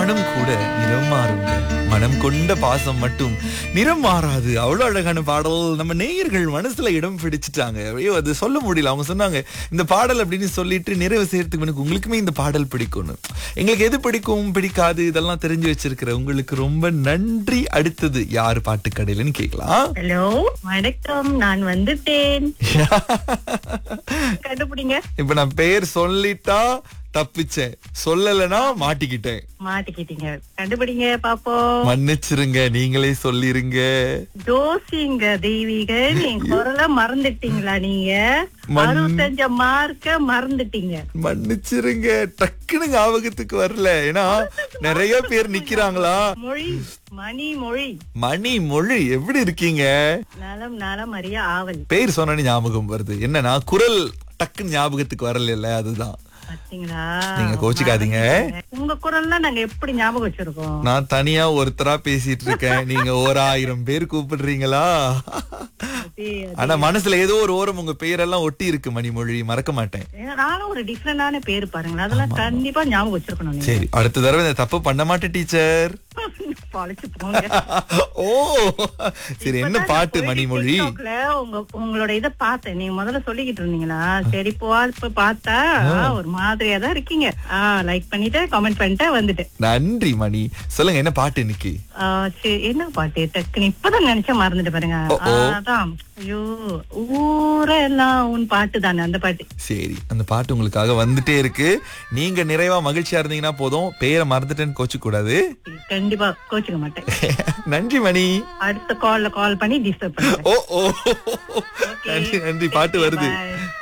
வானம் கூட நிறம் மாறுங்க மனம் கொண்ட பாசம் மட்டும் நிறம் மாறாது அவ்வளவு அழகான பாடல் நம்ம நேயர்கள் மனசுல இடம் பிடிச்சிட்டாங்க ஐயோ அது சொல்ல முடியல அவங்க சொன்னாங்க இந்த பாடல் அப்படின்னு சொல்லிட்டு நிறைவு செய்யறதுக்கு எனக்கு உங்களுக்குமே இந்த பாடல் பிடிக்கும்னு எங்களுக்கு எது பிடிக்கும் பிடிக்காது இதெல்லாம் தெரிஞ்சு வச்சிருக்கிற உங்களுக்கு ரொம்ப நன்றி அடுத்தது யார் பாட்டு கடையிலன்னு கேட்கலாம் ஹலோ வணக்கம் நான் வந்துட்டேன் கண்டுபிடிங்க இப்ப நான் பெயர் சொல்லிட்டா தப்பிச்சேன் சொல்லலைன்னா மாட்டிக்கிட்டேன் மாட்டிக்கிட்டீங்க கண்டுபிடிங்க பாப்போம் மன்னிச்சிருங்க நீங்களே சொல்லிருங்க ஜோசிங்க தெய்வீக நீங்க குரல மறந்துட்டீங்களா நீங்க மன்- அறுபத்தஞ்ச மார்க்க மறந்துட்டீங்க மன்னிச்சிருங்க டக்குனு ஞாபகத்துக்கு வரல ஏன்னா நிறைய பேர் நிக்கிறாங்களா மொழி மணி மொழி மணி மொழி எப்படி இருக்கீங்க நலம் நலம் அறிய ஆவல் பேர் சொன்னனே ஞாபகம் வருது என்னன்னா குரல் டக்குன்னு ஞாபகத்துக்கு வரல அதுதான் பாத்தீங்களா நீங்க கோச்சிக்காதீங்க. உங்க குரல்லாம் நாங்க எப்படி ஞாபகம் வச்சிருக்கோம் நான் தனியா ஒருத்தரா பேசிட்டு இருக்கேன் நீங்க ஒரு ஆயிரம் பேர் கூப்பிடுறீங்களா அது- ஆனா மனசுல ஏதோ ஒரு ஓரம் உங்க பேரெல்லாம் ஒட்டி இருக்கு மணிமொழி மறக்க மாட்டேன் ஏன்னா, நானும் ஒரு டிஃப்ரெண்டான பேரு பாருங்களேன் அதெல்லாம் கண்டிப்பா ஞாபகம் வச்சிருக்கணும் நீங்க சரி அடுத்த தடவை இந்த தப்பு பண்ண மாட்டேன் டீச்சர் பழச்சு போங்க ஓ சரி என்ன இப்பதான் பாட்டு நான் போயிட்டு மணிமொழி TikTokல உங்க உங்களோட இத பார்த்தேன் நீங்க முதல்ல சொல்லிக்கிட்டு இருந்தீங்களா சரி போ இப்ப பார்த்தா ஆ, ஒரு மாதிரியா தான் இருக்கீங்க ஆ லைக் பண்ணிட்டு கமெண்ட் பண்ணிட்டு வந்துட்டேன் நன்றி மணி சொல்லுங்க என்ன பாட்டு இன்னைக்கு ஆ, சரி என்ன பாட்டு டக்குன்னு இப்பதான் நினைச்ச மறந்துட்டு பாருங்க ஓ, ஓ. ஆ, அதான் ஐயோ ஊரெல்லாம் உன் பாட்டு தானே அந்த பாட்டு சரி அந்த பாட்டு உங்களுக்காக வந்துட்டே இருக்கு நீங்க நிறைவா மகிழ்ச்சியா இருந்தீங்கன்னா போதும் பேரை மறந்துட்டேன்னு கோச்சு கூடாது கண்டிப்பா கோச்சுக்க மாட்டேன் நன்றி மணி அடுத்த கால்ல கால் பண்ணி டிஸ்டர்ப் பண்ணுறேன் ஓ ஓ நன்றி நன்றி பாட்டு வருது Bye.